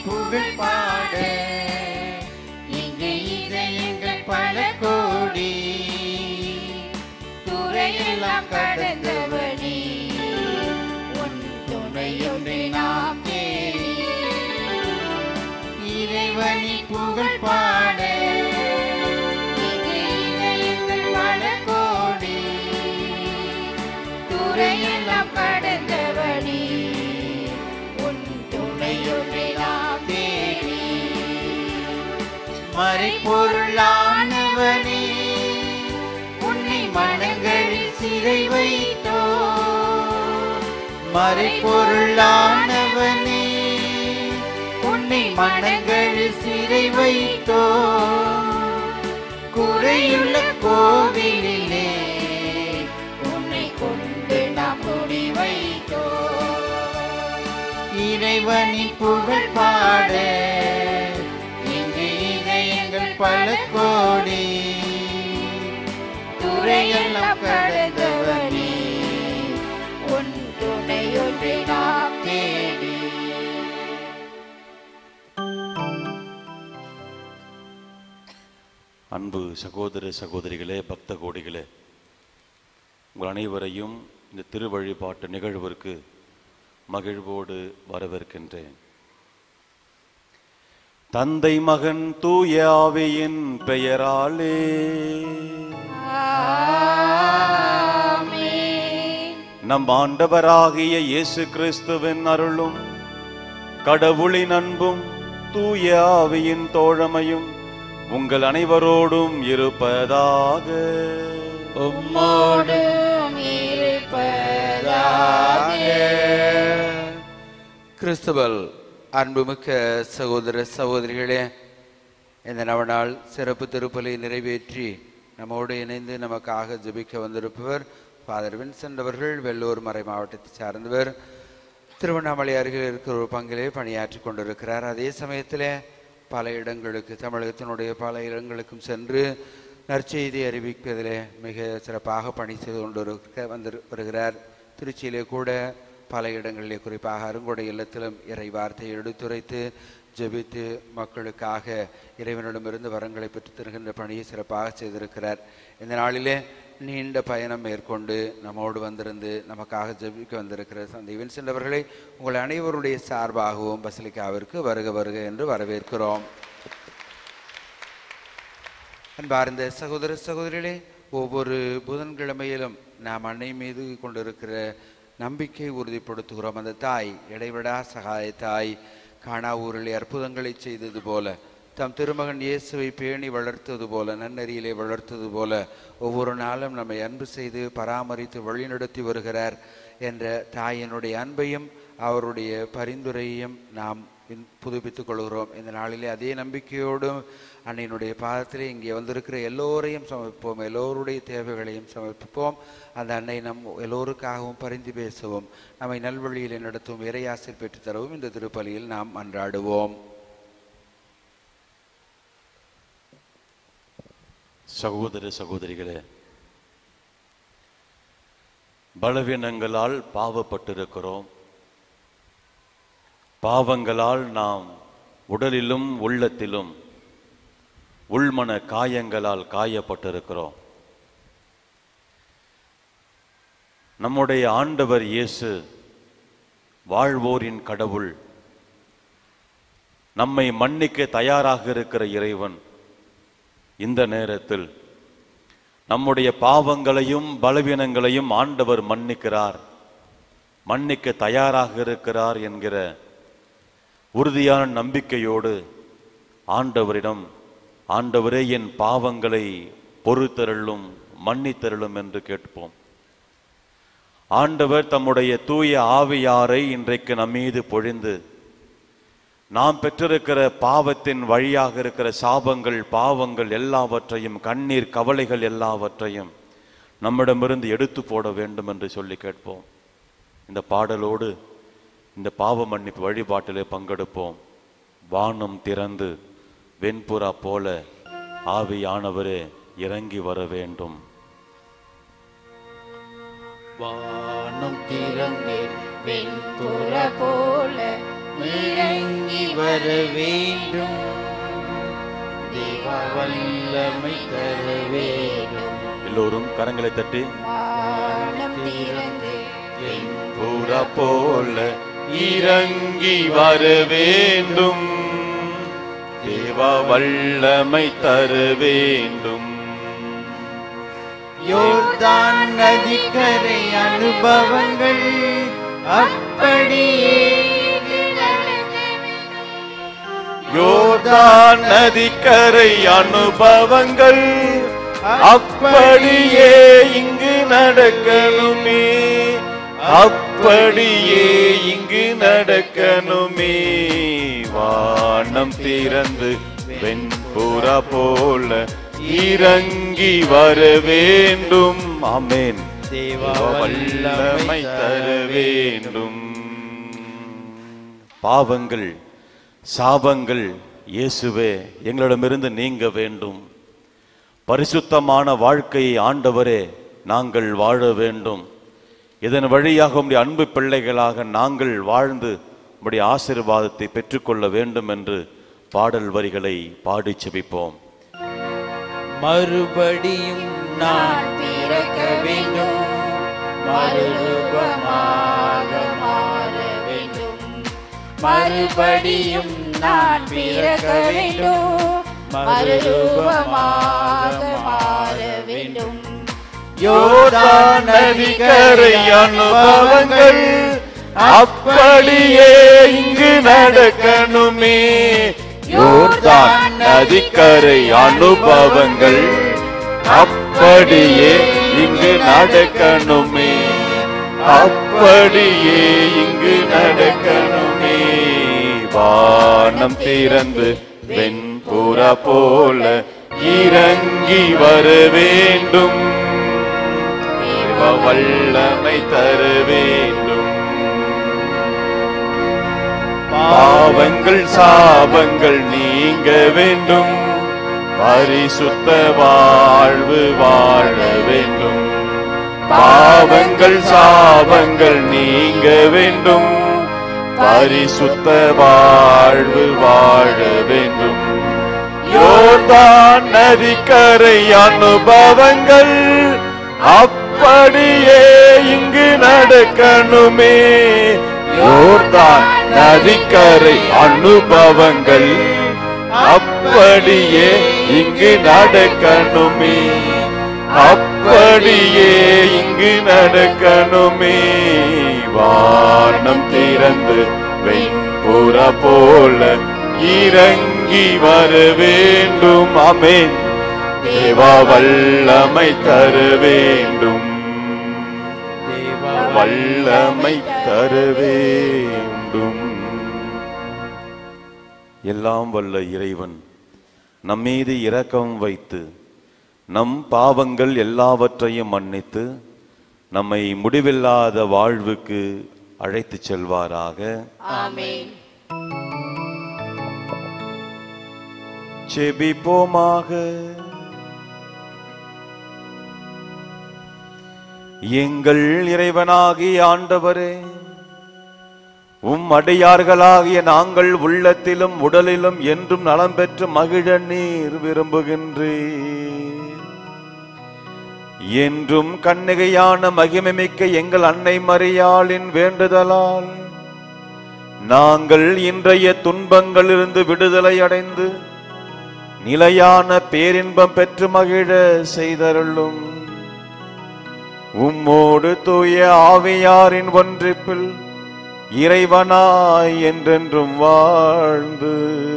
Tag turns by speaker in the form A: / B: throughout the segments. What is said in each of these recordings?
A: புகழ் பாட இங்கு இதயங்கள் பல கோடி துறையெல்லாம் கடந்தவனே உன் துணையொன்றை நாம் தேடி இறைவனி புகழ் பாட இங்கு இதயங்கள் பல கோடி துறையெல்லாம் கடந்தவனே உன் துணையொன்றை நாம் தேடி மறைப்பொருளானவனே உன்னை மனங்களில் சிறை வைத்தோ மறைப்பொருளானவனே உன்னை மனங்களில் சிறை வைத்தோ குறையுள்ள கோவிலிலே உன்னை கொண்டு நாம் முடி வைத்தோ இறைவனின் புகழ் பாட இங்கு இதயங்கள் பல கோடி துறையெல்லாம் கடந்தவனே உன் துணையொன்றை நாம் தேடி
B: அன்பு சகோதர சகோதரிகளே பக்த கோடிகளே உங்கள் அனைவரையும் இந்த திருவழிபாட்டு நிகழ்விற்கு மகிழ்வோடு வரவேற்கின்றேன் தந்தை மகன் தூய ஆவியின் பெயராலே நம் ஆண்டவராகிய இயேசு கிறிஸ்துவின் அருளும் கடவுளின் அன்பும் தூய ஆவியின் தோழமையும் உங்கள் அனைவரோடும் இருப்பதாக
A: உம்மோடும் இருப்பதாக
C: கிறிஸ்துவல் அன்புமிக்க சகோதர சகோதரிகளே இந்த நவநாள் சிறப்பு திருப்பலி நிறைவேற்றி நம்மோடு இணைந்து நமக்காக ஜெபிக்க வந்திருப்பவர் ஃபாதர் வின்சென்ட் அவர்கள் வெள்ளூர் மறை மாவட்டத்தை சார்ந்தவர் திருவண்ணாமலை அருகில் இருக்கிற ஒரு பங்கிலே பணியாற்றி கொண்டிருக்கிறார் அதே சமயத்தில் பல இடங்களுக்கு தமிழகத்தினுடைய பல இடங்களுக்கும் சென்று நற்செய்தி அறிவிப்பதிலே மிக சிறப்பாக பணி செய்து கொண்டு இருக்க- வந்து வருகிறார் திருச்சியிலே கூட பல இடங்களிலே குறிப்பாக அருங்கொடை இல்லத்திலும் இறை வார்த்தையை எடுத்துரைத்து ஜெபித்து மக்களுக்காக இறைவனிடமிருந்து வரங்களை பெற்று தருகின்ற பணியை சிறப்பாக செய்திருக்கிறார் இந்த நாளிலே நீண்ட பயணம் மேற்கொண்டு நம்மோடு வந்திருந்து நமக்காக ஜெபிக்க வந்திருக்கிற சந்தை வின்சென்ட் அவர்களை உங்கள் அனைவருடைய சார்பாகவும் பசிலிக்காவிற்கு வருக வருக என்று வரவேற்கிறோம் அன்பார்ந்த சகோதர சகோதரிகளே ஒவ்வொரு புதன்கிழமையிலும் நாம் அன்னை மீது கொண்டிருக்கிற நம்பிக்கை உறுதிப்படுத்துகிறோம் அந்த தாய் இடைவிடா சகாய தாய் காணா ஊரிலே அற்புதங்களை செய்தது போல தம் திருமகன் இயேசுவை பேணி வளர்த்தது போல நன்னறியிலே வளர்த்தது போல ஒவ்வொரு நாளும் நம்மை அன்பு செய்து பராமரித்து வழிநடத்தி வருகிறார் என்ற தாயினுடைய அன்பையும் அவருடைய பரிந்துரையையும் நாம் பின்- புதுப்பித்துக் கொள்கிறோம் இந்த நாளிலே அதே நம்பிக்கையோடும் அன்னையினுடைய பாதத்திலே இங்கே வந்திருக்கிற எல்லோரையும் சமர்ப்பிப்போம் எல்லோருடைய தேவைகளையும் சமர்ப்பிப்போம் அந்த அன்னை நம் எல்லோருக்காகவும் பரிந்து பேசவும் நம்மை நல்வழியிலே நடத்தும் இறையாசிர் பெற்றுத் தரவும் இந்த திருப்பலியில் நாம் மன்றாடுவோம்
B: சகோதர சகோதரிகளே பலவீனங்களால் பாவப்பட்டிருக்கிறோம் பாவங்களால் நாம் உடலிலும் உள்ளத்திலும் உள்மன காயங்களால் காயப்பட்டிருக்கிறோம் நம்முடைய ஆண்டவர் இயேசு வாழ்வோரின் கடவுள் நம்மை மன்னிக்க தயாராக இருக்கிற இறைவன் இந்த நேரத்தில் நம்முடைய பாவங்களையும் பலவீனங்களையும் ஆண்டவர் மன்னிக்கிறார் மன்னிக்க தயாராக இருக்கிறார் என்கிற உறுதியான நம்பிக்கையோடு ஆண்டவரிடம் ஆண்டவரே என் பாவங்களை பொறுத்தருளும் மன்னித்தருளும் என்று கேட்போம் ஆண்டவர் தம்முடைய தூய ஆவியாரை இன்றைக்கு நம்மீது பொழிந்து நாம் பெற்றிருக்கிற பாவத்தின் வழியாக இருக்கிற சாபங்கள் பாவங்கள் எல்லாவற்றையும் கண்ணீர் கவலைகள் எல்லாவற்றையும் நம்மிடமிருந்து எடுத்து போட வேண்டும் என்று சொல்லி கேட்போம் இந்த பாடலோடு இந்த பாவ மன்னிப்பு வழிபாட்டிலே பங்கெடுப்போம் வானம் திறந்து வெண்புறா போல ஆவியானவரே இறங்கி வர வேண்டும்
A: வானம் திறந்து வெண்புற போல இறங்கி வர வேண்டும் தேவ வல்லமை தர வேண்டும்
B: எல்லோரும் கரங்களை தட்டி
A: வானம் திறந்து
B: புறா போல இறங்கி வர வேண்டும் தேவ வல்லமை தர வேண்டும்
A: யோர்தான் நதிக்கரை அனுபவங்கள் அப்படியே
B: யோர்தான் நதிக்கரை அனுபவங்கள் அப்படியே இங்கு நடக்கணுமே அப்படியே இங்கு நடக்கணுமே வானம் திறந்து வெண்புறா போல இறங்கி வர வேண்டும் ஆமென்
A: தேவ
B: வல்லமை தர வேண்டும் பாவங்கள் சாபங்கள் இயேசுவே எங்களிடமிருந்து நீங்க வேண்டும் பரிசுத்தமான வாழ்க்கையை ஆண்டவரே நாங்கள் வாழ வேண்டும் இதன் வழியாக உம்முடைய அன்பு பிள்ளைகளாக நாங்கள் வாழ்ந்து உம்முடைய ஆசீர்வாதத்தை பெற்றுக்கொள்ள வேண்டும் என்று பாடல் வரிகளை பாடி செபிப்போம்
A: மறுபடியும் நான் பிறக்க வேண்டும் மறுரூபமாக மாற வேண்டும் மறுபடியும் நான் பிறக்க வேண்டும் மறுரூபமாக மாற வேண்டும்
B: யோர்தான் நதிக்கரை அனுபவங்கள் அப்படியே இங்கு நடக்கணுமே யோர்தான் நதிக்கரை அனுபவங்கள் அப்படியே இங்கு நடக்கணுமே அப்படியே இங்கு நடக்கணுமே வானம் திறந்து வெண்புறா போல இறங்கி வர வேண்டும் தேவ வல்லமை தர வேண்டும் பாவங்கள் சாபங்கள் நீங்க வேண்டும் பரிசுத்த வாழ்வு வாழ வேண்டும் பாவங்கள் சாபங்கள் நீங்க வேண்டும் பரிசுத்த வாழ்வு வாழ வேண்டும் யோர்தான் நதிக்கரை அனுபவங்கள் அப்படியே இங்கு நடக்கணுமே யோர்தான் நதிக்கரை அனுபவங்கள் அப்படியே இங்கு நடக்கணுமே அப்படியே இங்கு நடக்கணுமே வானம் திறந்து வெண்புறா போல இறங்கி வர வேண்டும் அமேன் தேவா வல்லமை தர வேண்டும் வல்லமை தர வேண்டும் எல்லாம் வல்ல இறைவன் நம்மீது இரக்கம் வைத்து நம் பாவங்கள் எல்லாவற்றையும் மன்னித்து நம்மை முடிவில்லாத வாழ்வுக்கு அழைத்துச் செல்வாராக
A: ஆமென்
B: செபிப்போமாக எங்கள் இறைவனாகிய ஆண்டவரே உம் அடியார்களாகிய நாங்கள் உள்ளத்திலும் உடலிலும் என்றும் நலம் பெற்று மகிழ நீர் விரும்புகின்றீர் என்றும் கன்னிகையான மகிமைமிக்க எங்கள் அன்னை மரியாளின் வேண்டுதலால் நாங்கள் இன்றைய துன்பங்களிலிருந்து விடுதலை அடைந்து நிலையான பேரின்பம் பெற்று மகிழ செய்தருளும் உம்மோடு தூய ஆவியாரின் ஒன்றிப்பில் இறைவனாய் என்றென்றும் வாழ்ந்து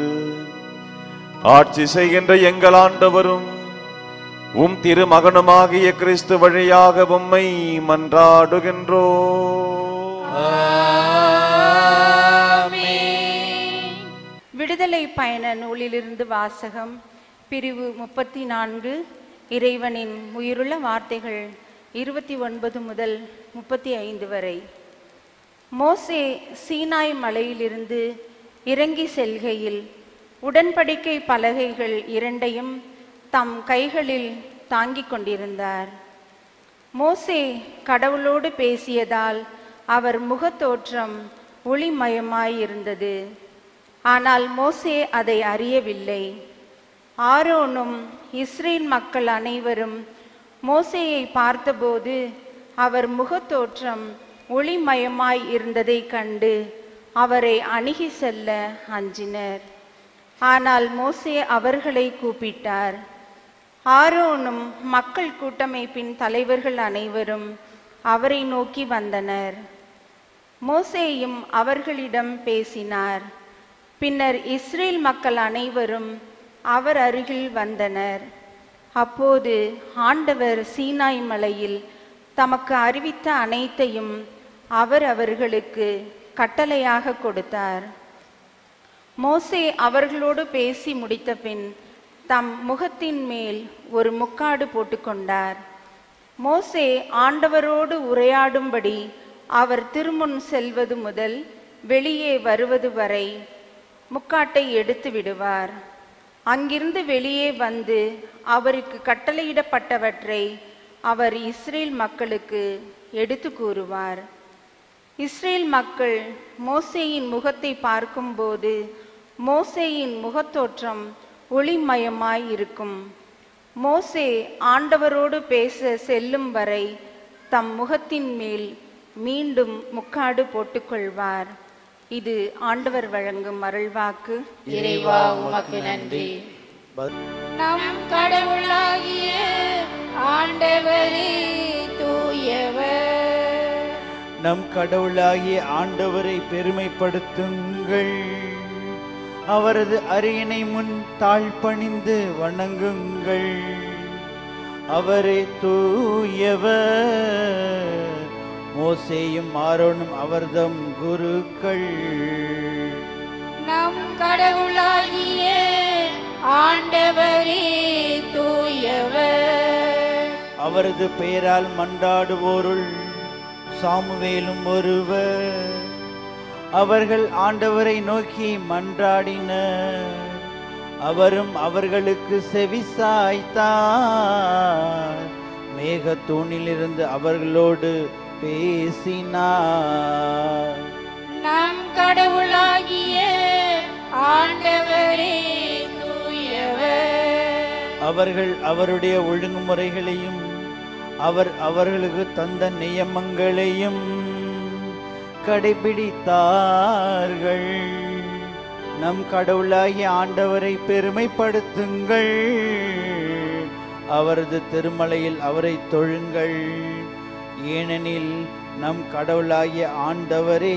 B: ஆட்சி செய்கின்ற எங்கள் ஆண்டவரும் உம் திருமகனுமாகிய கிறிஸ்து வழியாக உம்மை மன்றாடுகின்றோ
D: விடுதலை பயண நூலிலிருந்து வாசகம் பிரிவு முப்பத்தி நான்கு இறைவனின் உயிருள்ள வார்த்தைகள் இருபத்தி ஒன்பது முதல் முப்பத்தி ஐந்து வரை மோசே சீனாய் மலையிலிருந்து இறங்கி செல்கையில் உடன்படிக்கை பலகைகள் இரண்டையும் தம் கைகளில் தாங்கிக் கொண்டிருந்தார் மோசே கடவுளோடு பேசியதால் அவர் முகத்தோற்றம் ஒளிமயமாயிருந்தது ஆனால் மோசே அதை அறியவில்லை ஆரோனும் இஸ்ரேல் மக்கள் அனைவரும் மோசேயை பார்த்தபோது அவர் முகத்தோற்றம் ஒளிமயமாய் இருந்ததைக் கண்டு அவரை அணுகி செல்ல அஞ்சினர் ஆனால் மோசே அவர்களை கூப்பிட்டார் ஆரோனும் மக்கள் கூட்டமைப்பின் தலைவர்கள் அனைவரும் அவரை நோக்கி வந்தனர் மோசேயும் அவர்களிடம் பேசினார் பின்னர் இஸ்ரேல் மக்கள் அனைவரும் அவர் அருகில் வந்தனர் அப்போது ஆண்டவர் சீனாய் மலையில் தமக்கு அறிவித்த அனைத்தையும் அவர் அவர்களுக்கு கட்டளையாக கொடுத்தார் மோசே அவர்களோடு பேசி முடித்த பின் தம் முகத்தின் மேல் ஒரு முக்காடு போட்டுக்கொண்டார் மோசே ஆண்டவரோடு உரையாடும்படி அவர் திருமுன் செல்வது முதல் வெளியே வருவது வரை முக்காட்டை எடுத்து விடுவார் அங்கிருந்து வெளியே வந்து அவருக்கு கட்டளையிடப்பட்டவற்றை அவர் இஸ்ரேல் மக்களுக்கு எடுத்து கூறுவார் இஸ்ரேல் மக்கள் மோசேயின் முகத்தை பார்க்கும்போது மோசேயின் முகத்தோற்றம் ஒளிமயமாய் இருக்கும் மோசே ஆண்டவரோடு பேச செல்லும் வரை தம் முகத்தின் மேல் மீண்டும் முக்காடு போட்டுக்கொள்வார் இது ஆண்டவர் வழங்கும் அருள்வாக்கு
A: இறைவா உமக்கு நன்றி நம் கடவுளாகிய ஆண்டவரே தூயவர்
E: நம் கடவுளாகிய ஆண்டவரை பெருமைப்படுத்துங்கள் அவரது அரியணை முன் தாழ்பணிந்து வணங்குங்கள் அவரே தூயவர் மோசேயும் ஆரோனும் அவர்தம் குருக்கள்
A: நம் கடவுளாகிய ஆண்டவரே தூயவர்
E: அவரது பெயரால் மன்றாடுவோருள் சாமுவேலும் ஒருவர் அவர்கள் ஆண்டவரை நோக்கி மன்றாடினர் அவரும் அவர்களுக்கு செவிசாய்த்தார் மேகத்தூணிலிருந்து அவர்களோடு பேசினார்
A: நம் கடவுளாகிய ஆண்டவரே தூயவர்
E: அவர்கள் அவருடைய ஒழுங்குமுறைகளையும் அவர் அவர்களுக்கு தந்த நியமங்களையும் கடைபிடித்தார்கள் நம் கடவுளாகிய ஆண்டவரை பெருமைப்படுத்துங்கள் அவரது திருமலையில் அவரை தொழுங்கள் ஏனெனில் நம் கடவுளாகிய ஆண்டவரே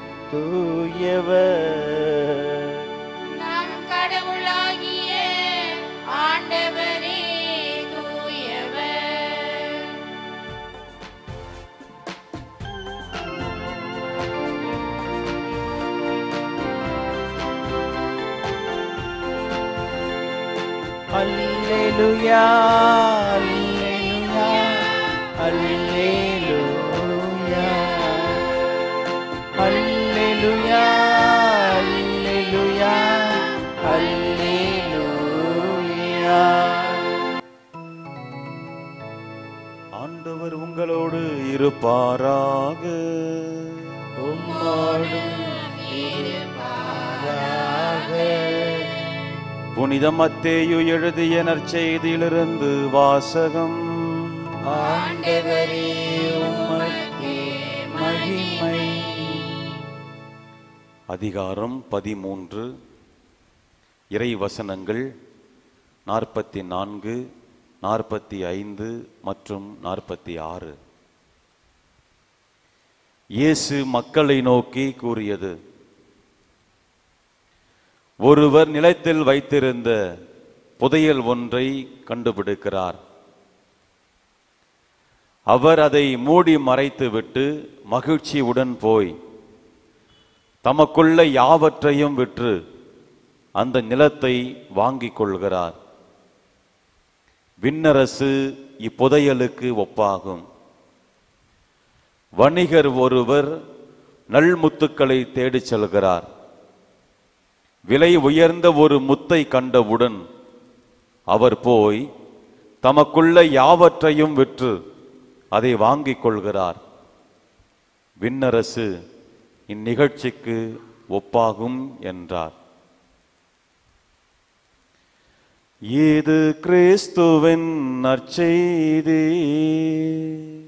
E: தூயவர்
A: நம் கடவுளாகிய ஆண்டவரே தூயவர்
E: அல்லேலூயா அல்லேலூயா அல்லேலூயா அல்லேலூயா அல்லேலூயா அல்லேலூயா
B: ஆண்டவர் உங்களோடு இருப்பாராக
E: உம்மோடும்
B: புனித மத்தேயு எழுதிய நற்செய்தியிலிருந்து வாசகம்
E: ஆண்டவரே உமக்கு மகிமை
B: அதிகாரம் பதிமூன்று இறை வசனங்கள் நாற்பத்தி நான்கு நாற்பத்தி ஐந்து மற்றும் நாற்பத்தி ஆறு இயேசு மக்களை நோக்கி கூறியது ஒருவர் நிலத்தில் வைத்திருந்த புதையல் ஒன்றை கண்டுபிடிக்கிறார் அவர் அதை மூடி மறைத்துவிட்டு மகிழ்ச்சியுடன் போய் தமக்குள்ள யாவற்றையும் விற்று அந்த நிலத்தை வாங்கிக் கொள்கிறார் விண்ணரசு இப்புதையலுக்கு ஒப்பாகும் வணிகர் ஒருவர் நல்முத்துக்களை தேடிச் செல்கிறார் விலை உயர்ந்த ஒரு முத்தை கண்டவுடன் அவர் போய் தமக்குள்ள யாவற்றையும் விற்று அதை வாங்கிக் கொள்கிறார் விண்ணரசு இந்நிகழ்ச்சிக்கு ஒப்பாகும் என்றார் இது கிறிஸ்துவின் நற்செய்தி